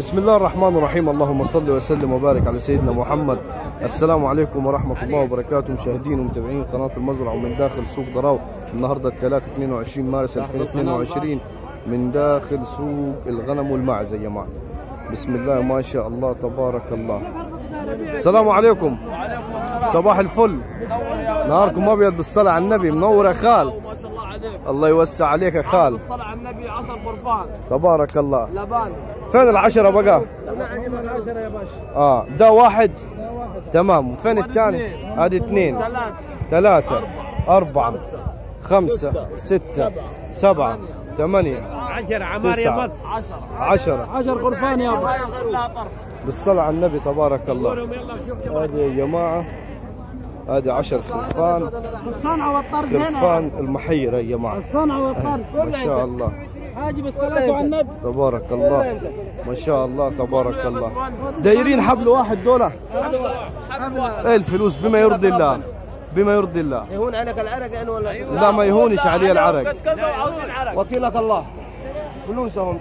بسم الله الرحمن الرحيم اللهم صل وسلم وبارك على سيدنا محمد السلام عليكم ورحمة الله وبركاته مشاهدين ومتابعين قناة المزرعة ومن داخل سوق ضراو النهاردة الثلاث 22 مارس 2022 من داخل سوق الغنم والمعز يا جماعة بسم الله ما شاء الله تبارك الله السلام عليكم صباح الفل نهاركم ابيض بالصلاة على النبي منور يا خال ما شاء الله عليك الله يوسع عليك يا خال الصلاة على النبي عشر فرفان تبارك الله لبان فين العشرة بقى انا عجبك عشرة يا باشا اه ده واحد تمام وفين الثاني هذه اثنين ثلاث ثلاثة أربعة خمسة ستة سبعة ثمانية عشرة عمار تسعة. مص عشرة عشرة عشر غرفان يا ابو لا طرف بالصلاة على النبي تبارك الله هذه يا جماعة هذه عشر خرفان الصنعة والطرف خرفان المحيرة يا جماعة الصنعة والطرف ما شاء الله حاجب الصلاة على النبي تبارك الله ما شاء الله تبارك الله دايرين حبل واحد دولة ايه الفلوس بما يرضي الله بما يرضي الله يهون عليك العرق يعني ولا لا ما يهونش علي العرق كذا وعاوزين عرق وكيلك الله فلوسهم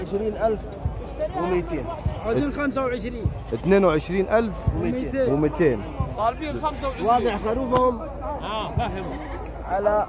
22200 عاوزين 25 22200 طالبين 25 واضح خروفهم اه فاهم على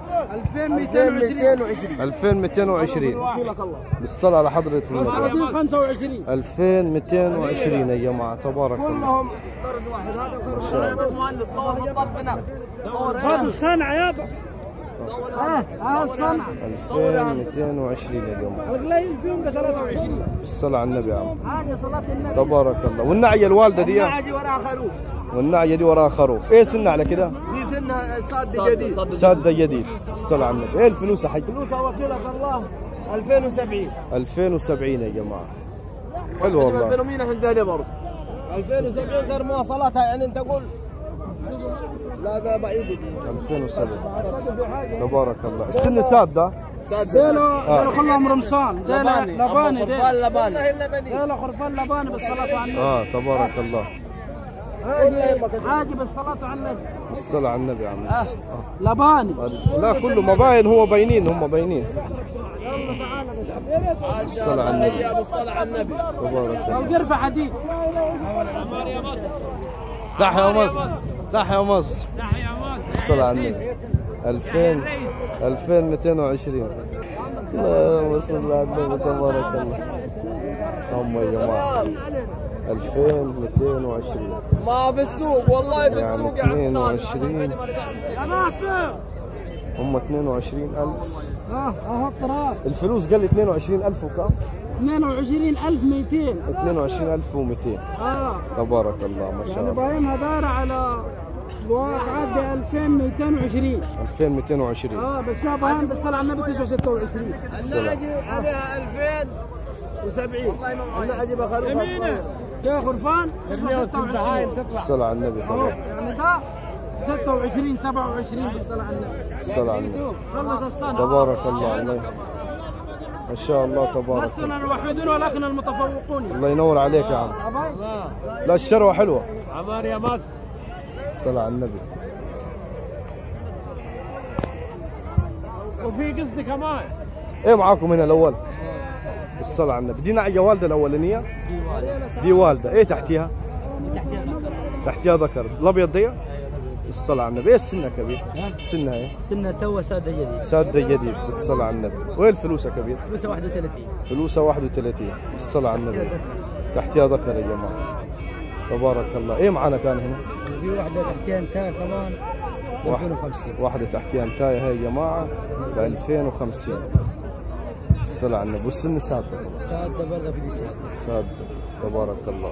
2220 2220 2220 وكيلك الله بالصلاة على حضرة النبي عاوزين 25 2220 يا جماعة تبارك الله كلهم طرد واحد هذا ما شاء الله مهندس صور في الطرف هنا صور هذا الصنعة يابا اه اه الصنعة 2220 يا جماعة القليل فيهم ب 23 بالصلاة على النبي يا عم حاجة صلاة النبي تبارك الله والنعية الوالدة دي عادي وراها خروف والنعية دي وراها خروف ايه سنة على كده دي سنها صاد جديد سادة جديد بالصلاة على النبي ايه الفلوس يا حاج فلوسها وكيلك الله 2070 2070 يا جماعة حلو والله فينومينا هندانية برضه 2070 غير مواصلاتها يعني انت قول لا ده بعيد دي 2007 تبارك الله السن سادة ديلو ديلو كلهم رمصان ديلو لباني لباني خرفان ديلو لباني اللبني ديلو خرفان لباني بالصلاة على النبي اه تبارك الله حاجب الصلاة على النبي بالصلاة على النبي يا عم آه. لباني لا كله مباين هو باينين هم باينين الصلاة على النبي بالصلاة على النبي تبارك الله لو قرفة حديد تحيا مصر تحيا مصر الصلاة على النبي 2000 2220 اللهم صل على النبي تبارك الله هم يا جماعة 2220 ما في السوق والله في يعني السوق يا عم صالح 22. يا ناصر هم 22000 اه اهو الطراز الفلوس قال لي 22000 وكم 22200 22200 اه تبارك الله ما شاء يعني الله بايمها دايرة على عدى 2220 2220 اه بس ما باين بالصلاة على النبي 926 السلام عليها 2070 انا عجيب خروف يمينه يا خرفان 26 الصلاة على النبي تبارك يعني ده 26 27 بالصلاة على النبي الصلاة على النبي خلص السنة تبارك الله الله ما شاء الله تبارك الله لسنا الوحيدون ولكن المتفوقون الله ينور عليك يا عم لا الشروة حلوة عمار يا مصر الصلاة على النبي وفي قصدي كمان ايه معاكم هنا الاول الصلاة على النبي دي نعية والدة الاولانية دي والدة ايه تحتيها تحتيها ذكر الابيض دي الصلاة على النبي ايه سنها كبير سنها ايه سنة تو سادة جديد سادة جديد الصلاة على النبي وايه الفلوس يا كبير فلوسها 31 فلوسها 31 الصلاة على النبي تحتيها ذكر يا جماعة تبارك الله ايه معانا ثاني هنا في واحدة تحتها انتهى كمان ب 2050 واحدة تحتيها انتاية هاي يا جماعة ب 2050 الصلاة على النبي والسن سادة سادة برضه في دي سادة سادة تبارك الله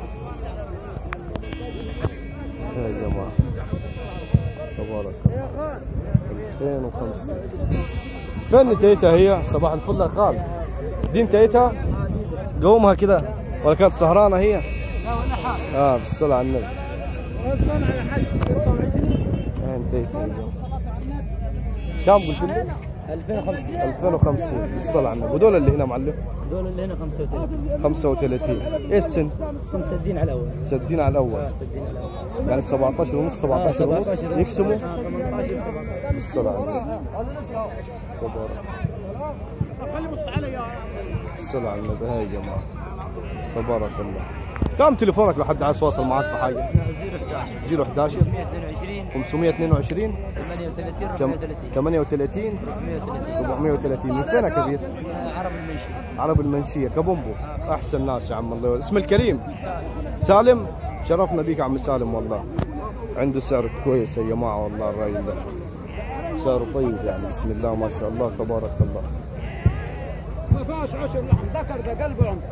هاي يا جماعة تبارك الله 2050 فين نتيتها هي صباح الفل يا خال دي نتيتها قومها كده ولا كانت سهرانة هي لا ولا حاجة اه بالصلاة على النبي الصنعة يا حاج 26 هاي نتيتها يا جماعة. كم قلت لي 2050 2050 بالصلاة على النبي ودول اللي هنا معلم دول اللي هنا 35 35 ايه السن؟ سن سدين على الأول سدين على الاول سدين على الأول يعني 17 ونص 17 ونص 17 يقسموا آه، 18 17 بالصلاة على النبي تبارك خلي بص علي يا الصلاة على النبي هاي يا جماعة تبارك الله كم تليفونك لحد عايز يتواصل معك في حاجه 011 522 كم- 38 430 من فين يا كبير؟ عرب المنشي عرب المنشية كبومبو أحسن ناس يا عم الله اسم الكريم سالم شرفنا بيك يا عم سالم والله عنده سعر كويس يا جماعة والله الراجل ده سعره طيب يعني بسم الله ما شاء الله تبارك الله ما فيهاش عشر لحم ذكر ده قلبه عمر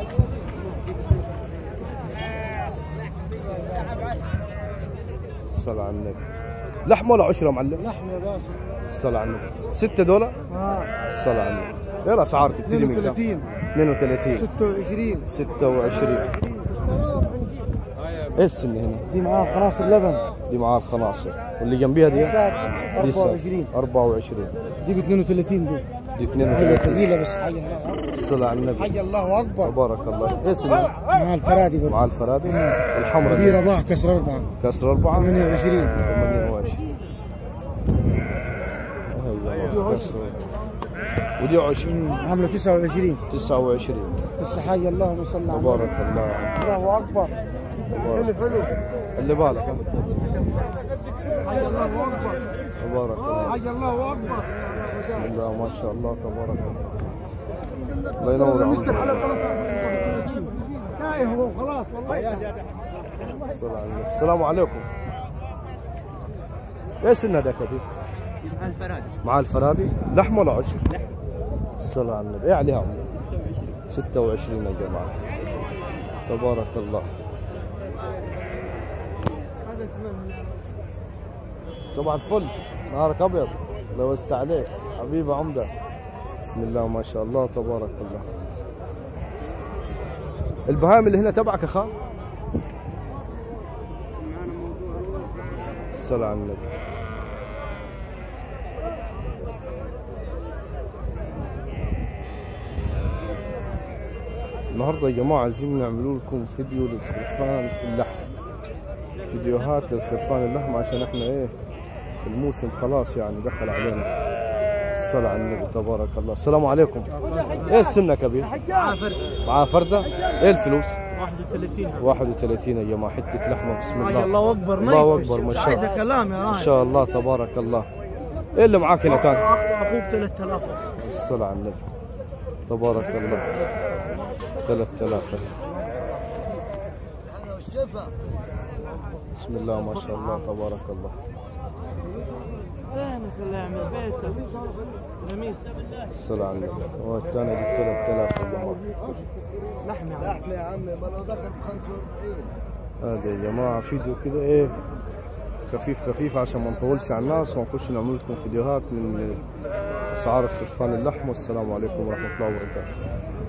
الصلاة على النبي لحم ولا عشرة يا معلم؟ لحم يا باشا الصلاة على النبي ستة دولار؟ اه الصلاة على النبي ايه الأسعار تبتدي من كم؟ 32 32 26 26 ايه السنة هنا؟ دي معاه خلاص اللبن دي معاه الخناصر واللي جنبيها دي؟ ساب دي سنة. 24 24 دي ب 32 دي دي هي 32 ثقيله بس حي الله الصلاة على النبي حي الله اكبر تبارك الله ايه سنة؟ مع الفرادي برضه مع الفرادي والحمراء دي دي رباح كسر اربعه كسر أربعة 28 28 هي كسر. ودي 20 عامله 29 29 بس حي اللهم صل على تبارك الله الله اكبر حلو حلو اللي بالك حي الله اكبر تبارك الله حي الله اكبر بسم الله ما شاء الله تبارك الله الله ينور مستر على عمرك 33 تايه هو خلاص والله الصلاة على النبي. السلام عليكم ايه سنة ده كبير؟ الفرادي مع الفرادي لحم ولا عشر؟ لحم الصلاة على النبي ايه عليها عمر؟ 26 يا جماعة تبارك الله صباح الفل نهارك ابيض الله يوسع عليك حبيبي عمده بسم الله ما شاء الله تبارك الله البهائم اللي هنا تبعك يا خال الصلاة على النبي النهارده يا جماعه عايزين نعملوا لكم فيديو للخرفان اللحم فيديوهات للخرفان اللحم عشان احنا ايه الموسم خلاص يعني دخل علينا الصلاة على النبي تبارك الله السلام عليكم ايه السنة كبير معاه فردة ايه الفلوس 31 31 يا جماعة حتة لحمة بسم الله حي الله اكبر الله اكبر ما شاء عايزه الله كلام يا ما راجل شاء الله تبارك الله ايه اللي معاك هنا تاني اخوك 3000 الصلاة على النبي تبارك الله 3000 بسم الله ما شاء الله تبارك الله وينك اللي يعمل بيته رميس الصلاة على النبي والثاني دي 3000 يا جماعة لحم يا عم لحم يا عم ما لو دخل 45 هذا يا جماعة فيديو كده ايه خفيف خفيف عشان ما نطولش على الناس ونخش نعمل لكم فيديوهات من اسعار الخرفان اللحم والسلام عليكم ورحمة الله وبركاته